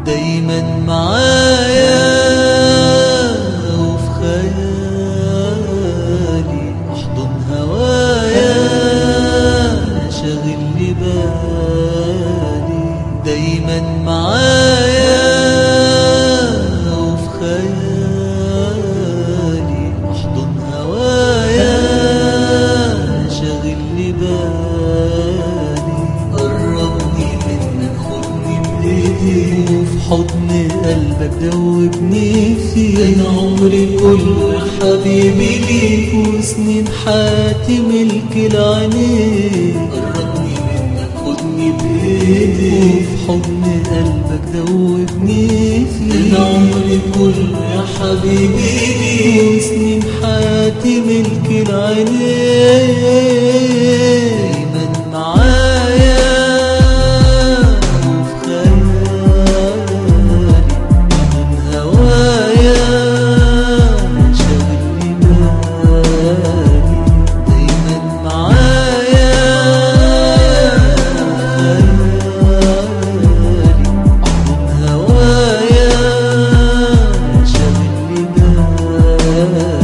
دايما معايا وفي خيالي احضن هوايا شاغل لي بالي دايما معايا وفي خيالي احضن هوايا شاغل لي بالي قربني منك خدني بايدي وفي حضن قلبك دوبني فيه انا عمري كله حبيبي ليك وسنين حياتي ملك العينين قربني منك خدني بايدي وفي حضن قلبك دوبني فيه انا عمري كله يا حبيبي ليك وسنين حياتي ملك العينين دايما معايا وفي خيالي من هوايا شاغل لي بالي دايما معايا وفي خيالي من هوايا شاغل لي بالي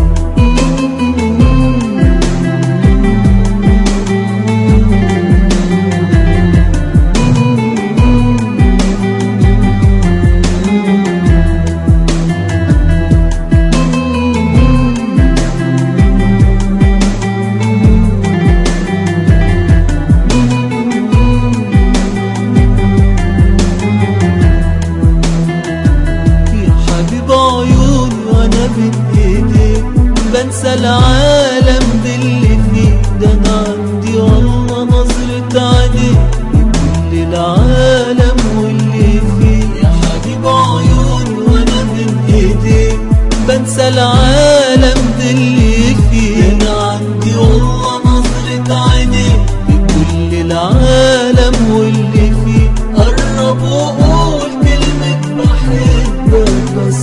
يا حبيب عيوني وانا بين ايديك بنسى العالم باللي فيه ده انا عندي والله نظرة عينيك لكل العالم واللي فيه يا حبيب عيوني وانا بين ايديك بنسى العالم باللي فيه انا عندي والله نظرة عينيك لكل العالم واللي فيه قرب وقول كلمة بحبك بس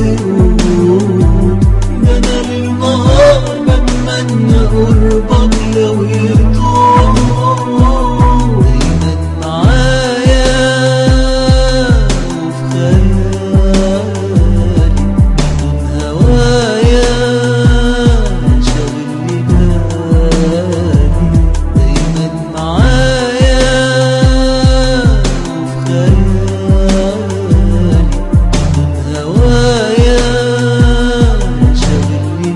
قول ده انا للنهار بتمنى قربك لو يطول دايما معايا وفي خيالي بدون هوايا شاغل لي بالي دايما معايا وفي خيالي بدون هوايا شاغل لي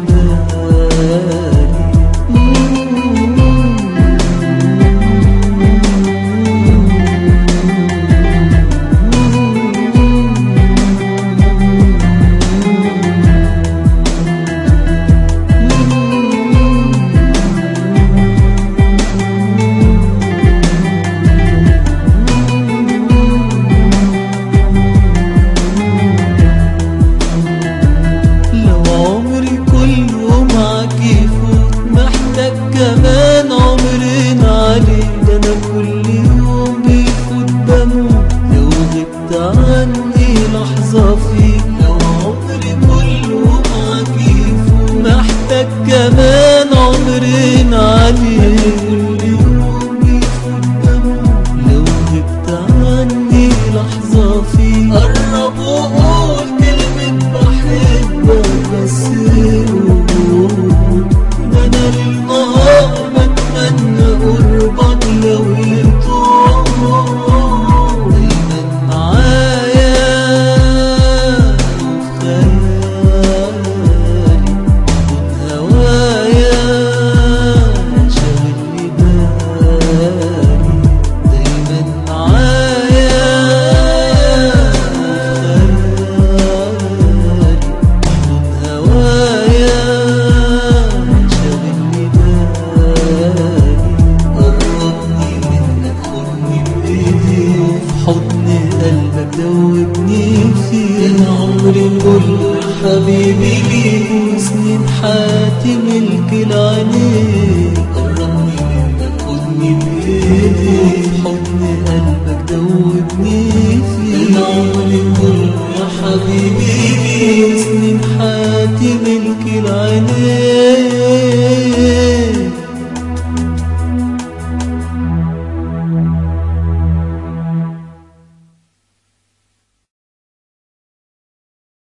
لو عمري كله معاك يفوت محتاج كمان عمرين عليك ده انا كل يوم بيفوت بموت لو غبت عني لحظة فيك لو عمري كله معاك يفوت محتاج كمان عمرين عليك كل يوم بيفوت بموت لو غبت عني لحظة فيك قرب وقول كلمة بحبك بس قول ده انا للنهار بتمنى قربك لو يطول دايما معايا وفي خيالي بدون هوايا شاغل لي بالي دايما معايا وفي خيالي بدون هوايا شاغل لي بالي قربني منك خدني بايدي وفي حضن قلبك دوبني فيه انا عمري كله حبيبي ليك وسنين حياتي ملك العينين قربني منك خدني بايدي وفي حضن قلبك دوبني فيه انا عمري كله يا حبيبي ليك وسنين حياتي ملك